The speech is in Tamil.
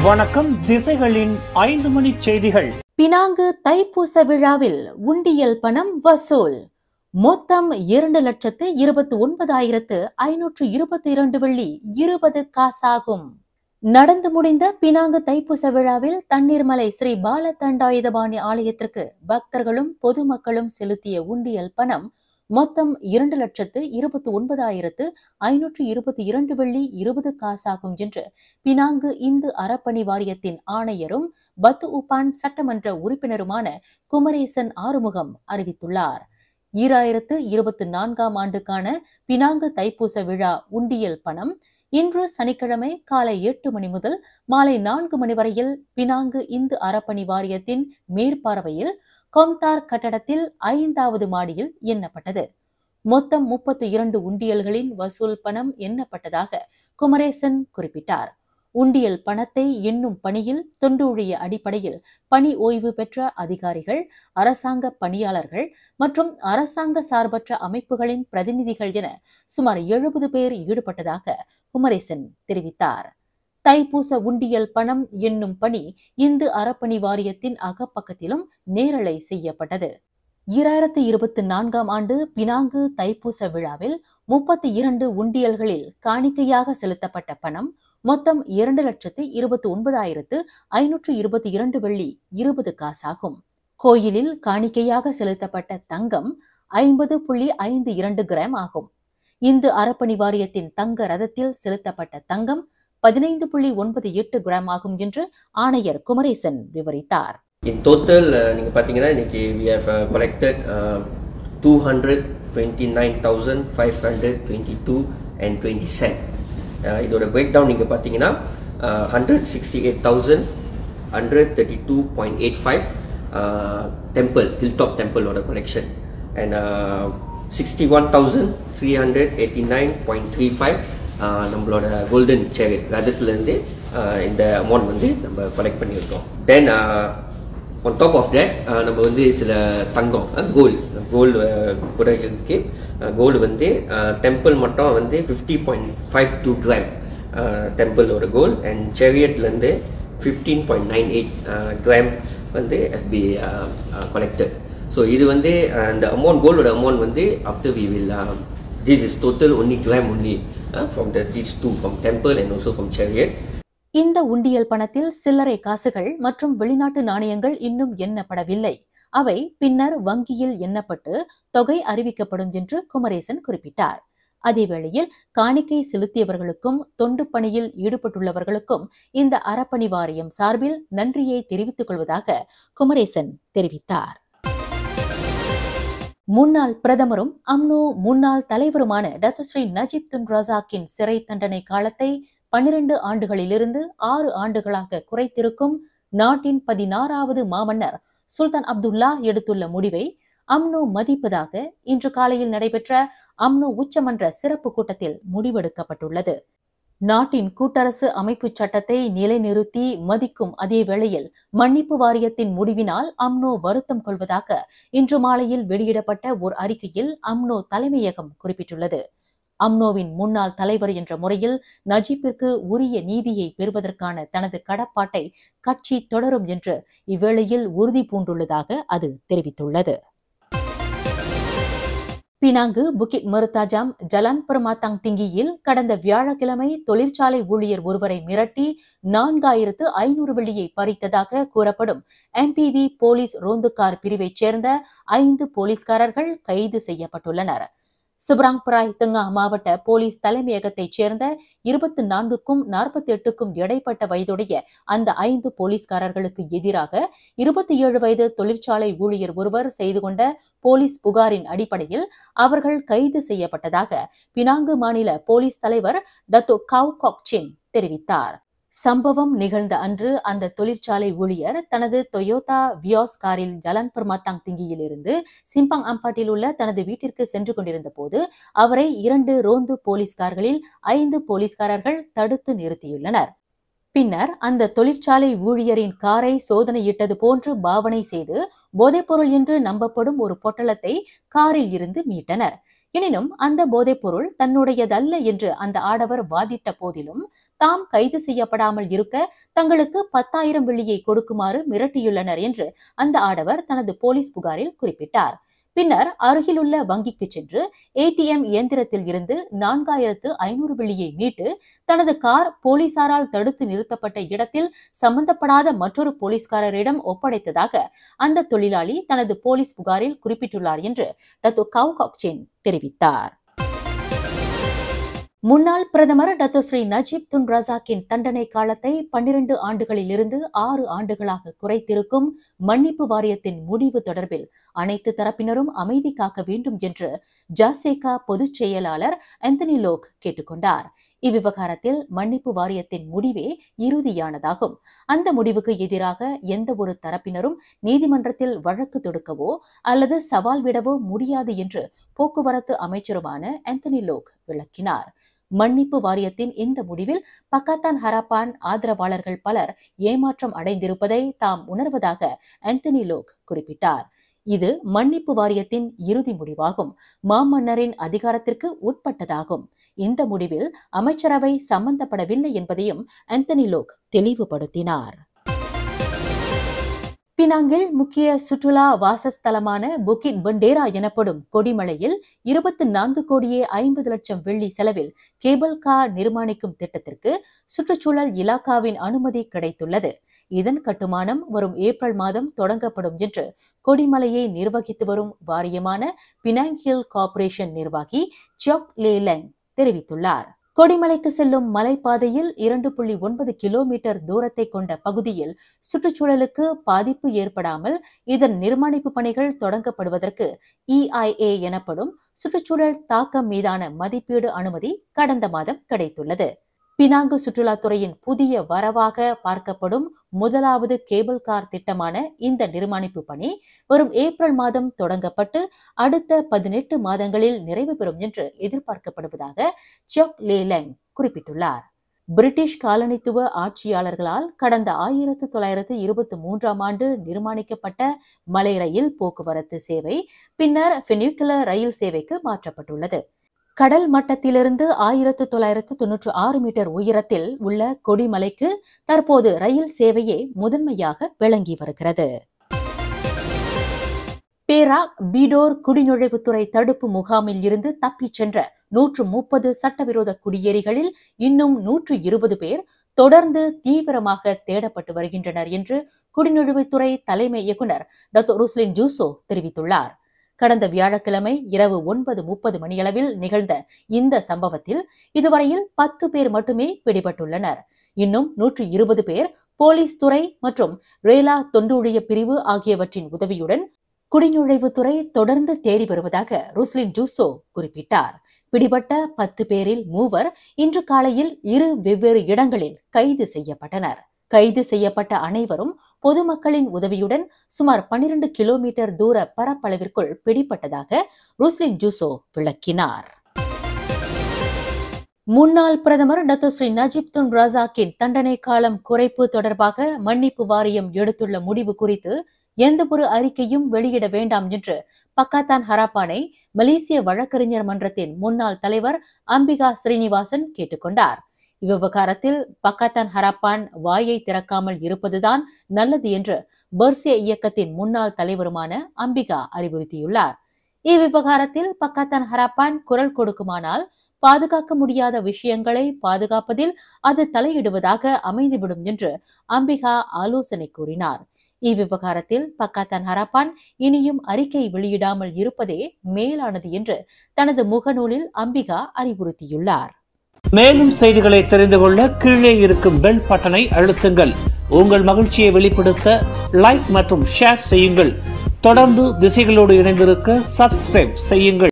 வணக்கம் திசைகளின் ஐந்து மணி செய்திகள் பினாங்கு தைப்பூச விழாவில் உண்டியல் பணம் வசூல் மொத்தம் இரண்டு லட்சத்து இருபத்தி ஒன்பதாயிரத்து ஐநூற்று இருபத்தி இரண்டு வெள்ளி இருபது காசாகும் நடந்து முடிந்த பினாங்கு தைப்பூச விழாவில் தண்ணீர்மலை ஸ்ரீ பால தண்டாயுதபாணி ஆலயத்திற்கு பக்தர்களும் பொதுமக்களும் செலுத்திய உண்டியல் பணம் மொத்தம் இரண்டு லட்சத்து இருபத்தி ஒன்பதாயிரத்து ஐநூற்று இருபத்தி இரண்டு வெள்ளி இருபது காசாகும் என்று பினாங்கு இந்து அறப்பணி வாரியத்தின் ஆணையரும் பத்து உப்பான் சட்டமன்ற உறுப்பினருமான குமரேசன் ஆறுமுகம் அறிவித்துள்ளார் ஈராயிரத்து இருபத்தி நான்காம் ஆண்டுக்கான பினாங்கு தைப்பூச விழா உண்டியல் பணம் இன்று சனிக்கிழமை காலை எட்டு மணி முதல் மாலை நான்கு மணி வரையில் பினாங்கு இந்து அறப்பணி வாரியத்தின் மேற்பார்வையில் கொம்தார் கட்டடத்தில் ஐந்தாவது மாடியில் எண்ணப்பட்டது மொத்தம் முப்பத்தி இரண்டு உண்டியல்களின் வசூல் பணம் எண்ணப்பட்டதாக குமரேசன் குறிப்பிட்டார் உண்டியல் பணத்தை எண்ணும் பணியில் தொண்டூழிய அடிப்படையில் பணி ஓய்வு பெற்ற அதிகாரிகள் அரசாங்க பணியாளர்கள் மற்றும் அரசாங்க சார்பற்ற அமைப்புகளின் பிரதிநிதிகள் என சுமார் எழுபது பேர் ஈடுபட்டதாக குமரேசன் தெரிவித்தார் தைப்பூச உண்டியல் பணம் என்னும் பணி இந்து அறப்பணி வாரியத்தின் அகப்பக்கத்திலும் நேரலை செய்யப்பட்டது ஈராயிரத்து இருபத்தி நான்காம் ஆண்டு பினாங்கு தைப்பூச விழாவில் முப்பத்தி இரண்டு உண்டியல்களில் காணிக்கையாக செலுத்தப்பட்ட பணம் மொத்தம் இரண்டு லட்சத்து இருபத்தி ஒன்பதாயிரத்து ஐநூற்று இருபத்தி இரண்டு வெள்ளி இருபது காசாகும் கோயிலில் காணிக்கையாக செலுத்தப்பட்ட தங்கம் ஐம்பது புள்ளி ஐந்து இரண்டு கிராம் ஆகும் இந்து அறப்பணி வாரியத்தின் தங்க ரதத்தில் செலுத்தப்பட்ட தங்கம் பதினைந்து புள்ளி ஒன்பது எட்டு கிராம் ஆகும் என்று ஆணையர் குமரேசன் விவரித்தார் In total, uh, நீங்க பார்த்தீங்கன்னா இன்னைக்கு we have uh, collected uh, 229,522 and 20 cent. Uh, இதோட பிரேக் டவுன் நீங்க பார்த்தீங்கன்னா hundred sixty eight thousand hundred thirty two point eight five temple hill top டெம்பிளோட collection and sixty one thousand three hundred eighty nine point three five நம்மளோட கோல்டன் சேர் ரதத்துலேருந்து இந்த அமௌண்ட் வந்து நம்ம கலெக்ட் பண்ணியிருக்கோம் தென் on top of that uh, நம்ம வந்து சில தங்கம் கோல்டு கோல்டு கூட இருக்கு கோல்டு வந்து டெம்பிள் மட்டும் வந்து fifty point five two gram டெம்பிளோட கோல்டு அண்ட் சேரியட்லேருந்து fifteen point nine eight gram வந்து எஃபி கலெக்டட் ஸோ இது வந்து இந்த அமௌண்ட் கோல்டோட அமௌண்ட் வந்து after we will this is total only gram only from the these two from temple and also from chariot இந்த உண்டியல் பணத்தில் சில்லறை காசுகள் மற்றும் வெளிநாட்டு நாணயங்கள் இன்னும் எண்ணப்படவில்லை அவை பின்னர் வங்கியில் எண்ணப்பட்டு தொகை அறிவிக்கப்படும் என்று குமரேசன் குறிப்பிட்டார் அதேவேளையில் காணிக்கை செலுத்தியவர்களுக்கும் தொண்டு பணியில் ஈடுபட்டுள்ளவர்களுக்கும் இந்த அறப்பணி வாரியம் சார்பில் நன்றியை தெரிவித்துக் கொள்வதாக குமரேசன் தெரிவித்தார் முன்னாள் பிரதமரும் அம்னோ முன்னாள் தலைவருமான டத்துஸ்ரீ நஜீப் துன் ரசாக்கின் சிறை தண்டனை காலத்தை பன்னிரண்டு ஆண்டுகளிலிருந்து ஆறு ஆண்டுகளாக குறைத்திருக்கும் நாட்டின் பதினாறாவது மாமன்னர் சுல்தான் அப்துல்லா எடுத்துள்ள முடிவை அம்னோ மதிப்பதாக இன்று காலையில் நடைபெற்ற அம்னோ உச்சமன்ற சிறப்பு கூட்டத்தில் முடிவெடுக்கப்பட்டுள்ளது நாட்டின் கூட்டரசு அமைப்பு சட்டத்தை நிலைநிறுத்தி மதிக்கும் அதே வேளையில் மன்னிப்பு வாரியத்தின் முடிவினால் அம்னோ வருத்தம் கொள்வதாக இன்று மாலையில் வெளியிடப்பட்ட ஓர் அறிக்கையில் அம்னோ தலைமையகம் குறிப்பிட்டுள்ளது அம்னோவின் முன்னாள் தலைவர் என்ற முறையில் நஜீப்பிற்கு உரிய நீதியை பெறுவதற்கான தனது கடப்பாட்டை கட்சி தொடரும் என்று இவ்வேளையில் உறுதி பூண்டுள்ளதாக அது தெரிவித்துள்ளது பினாங்கு புக்கிட் மருத்தாஜாம் ஜலான் பெருமாத்தாங் திங்கியில் கடந்த வியாழக்கிழமை தொழிற்சாலை ஊழியர் ஒருவரை மிரட்டி நான்காயிரத்து ஐநூறு வெள்ளியை பறித்ததாக கூறப்படும் எம்பிவி போலீஸ் ரோந்துக்கார் பிரிவைச் சேர்ந்த ஐந்து போலீஸ்காரர்கள் கைது செய்யப்பட்டுள்ளனர் சிப்ராங்பராய் தெங்கா மாவட்ட போலீஸ் தலைமையகத்தைச் சேர்ந்த இருபத்தி நான்குக்கும் நாற்பத்தி எட்டுக்கும் இடைப்பட்ட வயதுடைய அந்த ஐந்து போலீஸ்காரர்களுக்கு எதிராக இருபத்தி ஏழு வயது தொழிற்சாலை ஊழியர் ஒருவர் செய்து கொண்ட போலீஸ் புகாரின் அடிப்படையில் அவர்கள் கைது செய்யப்பட்டதாக பினாங்கு மாநில போலீஸ் தலைவர் டத்தோ கவ் காக்சின் தெரிவித்தார் சம்பவம் நிகழ்ந்த அன்று அந்த தொழிற்சாலை ஊழியர் தனது டொயோட்டா வியாஸ் காரில் ஜலன் பெர்மாத்தாங் திங்கியிலிருந்து சிம்பாங் அம்பாட்டில் உள்ள தனது வீட்டிற்கு சென்று கொண்டிருந்த போது அவரை இரண்டு ரோந்து போலீஸ்கார்களில் ஐந்து போலீஸ்காரர்கள் தடுத்து நிறுத்தியுள்ளனர் பின்னர் அந்த தொழிற்சாலை ஊழியரின் காரை சோதனையிட்டது போன்று பாவனை செய்து போதைப்பொருள் என்று நம்பப்படும் ஒரு பொட்டலத்தை காரில் இருந்து மீட்டனர் எனினும் அந்த போதைப்பொருள் தன்னுடையதல்ல என்று அந்த ஆடவர் வாதிட்ட போதிலும் தாம் கைது செய்யப்படாமல் இருக்க தங்களுக்கு பத்தாயிரம் வெள்ளியை கொடுக்குமாறு மிரட்டியுள்ளனர் என்று அந்த ஆடவர் தனது போலீஸ் புகாரில் குறிப்பிட்டார் பின்னர் அருகிலுள்ள வங்கிக்கு சென்று ஏடிஎம் இயந்திரத்தில் இருந்து நான்காயிரத்து ஐநூறு வெள்ளியை மீட்டு தனது கார் போலீசாரால் தடுத்து நிறுத்தப்பட்ட இடத்தில் சம்பந்தப்படாத மற்றொரு போலீஸ்காரரிடம் ஒப்படைத்ததாக அந்த தொழிலாளி தனது போலீஸ் புகாரில் குறிப்பிட்டுள்ளார் என்று டத்தோ கவு காக்சேன் தெரிவித்தார் முன்னாள் பிரதமர் டத்தோ ஸ்ரீ நஜீப் துன் ரசாக்கின் தண்டனை காலத்தை பன்னிரண்டு ஆண்டுகளிலிருந்து ஆறு ஆண்டுகளாக குறைத்திருக்கும் மன்னிப்பு வாரியத்தின் முடிவு தொடர்பில் அனைத்து தரப்பினரும் அமைதி காக்க வேண்டும் என்று ஜாசேகா பொதுச் செயலாளர் ஆந்தனி லோக் கேட்டுக்கொண்டார் இவ்விவகாரத்தில் மன்னிப்பு வாரியத்தின் முடிவே இறுதியானதாகும் அந்த முடிவுக்கு எதிராக எந்த ஒரு தரப்பினரும் நீதிமன்றத்தில் வழக்கு தொடுக்கவோ அல்லது சவால் விடவோ முடியாது என்று போக்குவரத்து அமைச்சருமான ஆந்தனி லோக் விளக்கினார் மன்னிப்பு வாரியத்தின் இந்த முடிவில் பக்காத்தான் ஹராப்பான் ஆதரவாளர்கள் பலர் ஏமாற்றம் அடைந்திருப்பதை தாம் உணர்வதாக ஆந்தனி லோக் குறிப்பிட்டார் இது மன்னிப்பு வாரியத்தின் இறுதி முடிவாகும் மாமன்னரின் அதிகாரத்திற்கு உட்பட்டதாகும் இந்த முடிவில் அமைச்சரவை சம்பந்தப்படவில்லை என்பதையும் ஆந்தனி லோக் தெளிவுபடுத்தினார் பினாங்கில் முக்கிய சுற்றுலா வாசஸ்தலமான புக்கிட் பண்டேரா எனப்படும் கொடிமலையில் இருபத்தி நான்கு கோடியே ஐம்பது லட்சம் வெள்ளி செலவில் கேபிள் கார் நிர்மாணிக்கும் திட்டத்திற்கு சுற்றுச்சூழல் இலாக்காவின் அனுமதி கிடைத்துள்ளது இதன் கட்டுமானம் வரும் ஏப்ரல் மாதம் தொடங்கப்படும் என்று கொடிமலையை நிர்வகித்து வரும் வாரியமான பினாங் ஹில் கார்ப்பரேஷன் நிர்வாகி சியோக் லேலங் தெரிவித்துள்ளார் கொடிமலைக்கு செல்லும் மலைப்பாதையில் இரண்டு புள்ளி ஒன்பது கிலோமீட்டர் தூரத்தை கொண்ட பகுதியில் சுற்றுச்சூழலுக்கு பாதிப்பு ஏற்படாமல் இதன் நிர்மாணிப்பு பணிகள் தொடங்கப்படுவதற்கு இஐஏ எனப்படும் சுற்றுச்சூழல் தாக்கம் மீதான மதிப்பீடு அனுமதி கடந்த மாதம் கிடைத்துள்ளது பினாங்கு சுற்றுலாத்துறையின் புதிய வரவாக பார்க்கப்படும் முதலாவது கேபிள் கார் திட்டமான இந்த நிர்மாணிப்பு பணி வரும் ஏப்ரல் மாதம் தொடங்கப்பட்டு அடுத்த பதினெட்டு மாதங்களில் நிறைவு பெறும் என்று எதிர்பார்க்கப்படுவதாக சியோக் லேலங் குறிப்பிட்டுள்ளார் பிரிட்டிஷ் காலனித்துவ ஆட்சியாளர்களால் கடந்த ஆயிரத்து தொள்ளாயிரத்து இருபத்தி மூன்றாம் ஆண்டு நிர்மாணிக்கப்பட்ட மலை ரயில் போக்குவரத்து சேவை பின்னர் பெனிகுலர் ரயில் சேவைக்கு மாற்றப்பட்டுள்ளது கடல் மட்டத்திலிருந்து ஆயிரத்து தொள்ளாயிரத்து தொன்னூற்று ஆறு மீட்டர் உயரத்தில் உள்ள கொடிமலைக்கு தற்போது ரயில் சேவையே முதன்மையாக விளங்கி வருகிறது பேராக் பீடோர் குடிநுழைவுத்துறை தடுப்பு முகாமில் இருந்து தப்பிச் சென்ற நூற்று முப்பது சட்டவிரோத குடியேறிகளில் இன்னும் நூற்று இருபது பேர் தொடர்ந்து தீவிரமாக தேடப்பட்டு வருகின்றனர் என்று குடிநுழைவுத்துறை தலைமை இயக்குனர் டாக்டர் ருஸ்லின் ஜூசோ தெரிவித்துள்ளார் கடந்த வியாழக்கிழமை இரவு ஒன்பது முப்பது மணியளவில் நிகழ்ந்த இந்த சம்பவத்தில் இதுவரையில் பத்து பேர் மட்டுமே பிடிபட்டுள்ளனர் இன்னும் நூற்று இருபது பேர் போலீஸ் துறை மற்றும் ரேலா தொண்டூழிய பிரிவு ஆகியவற்றின் உதவியுடன் குடிநுழைவுத்துறை தொடர்ந்து தேடி வருவதாக ருஸ்லின் ஜூசோ குறிப்பிட்டார் பிடிபட்ட பத்து பேரில் மூவர் இன்று காலையில் இரு வெவ்வேறு இடங்களில் கைது செய்யப்பட்டனர் கைது செய்யப்பட்ட அனைவரும் பொதுமக்களின் உதவியுடன் சுமார் பன்னிரண்டு கிலோமீட்டர் தூர பரப்பளவிற்குள் பிடிப்பட்டதாக ருஸ்லின் ஜூசோ விளக்கினார் முன்னாள் பிரதமர் டத்தோ ஸ்ரீ நஜீப் துன் ரசாக்கின் தண்டனை காலம் குறைப்பு தொடர்பாக மன்னிப்பு வாரியம் எடுத்துள்ள முடிவு குறித்து எந்தவொரு அறிக்கையும் வெளியிட வேண்டாம் என்று பக்காத்தான் ஹராப்பானை மலேசிய வழக்கறிஞர் மன்றத்தின் முன்னாள் தலைவர் அம்பிகா ஸ்ரீனிவாசன் கேட்டுக்கொண்டார் இவ்விவகாரத்தில் பக்காத்தான் ஹராப்பான் வாயை திறக்காமல் இருப்பதுதான் நல்லது என்று பர்சிய இயக்கத்தின் முன்னாள் தலைவருமான அம்பிகா அறிவுறுத்தியுள்ளார் இவ்விவகாரத்தில் பக்காத்தான் ஹராப்பான் குரல் கொடுக்குமானால் பாதுகாக்க முடியாத விஷயங்களை பாதுகாப்பதில் அது தலையிடுவதாக அமைந்துவிடும் என்று அம்பிகா ஆலோசனை கூறினார் இவ்விவகாரத்தில் பக்காத்தான் ஹராப்பான் இனியும் அறிக்கை வெளியிடாமல் இருப்பதே மேலானது என்று தனது முகநூலில் அம்பிகா அறிவுறுத்தியுள்ளார் மேலும் செய்திகளை தெரிந்து கொள்ள கீழே இருக்கும் பெல் பட்டனை அழுத்துங்கள் உங்கள் மகிழ்ச்சியை வெளிப்படுத்த லைக் மற்றும் ஷேர் செய்யுங்கள் தொடர்ந்து திசைகளோடு இணைந்திருக்க சப்ஸ்கிரைப் செய்யுங்கள்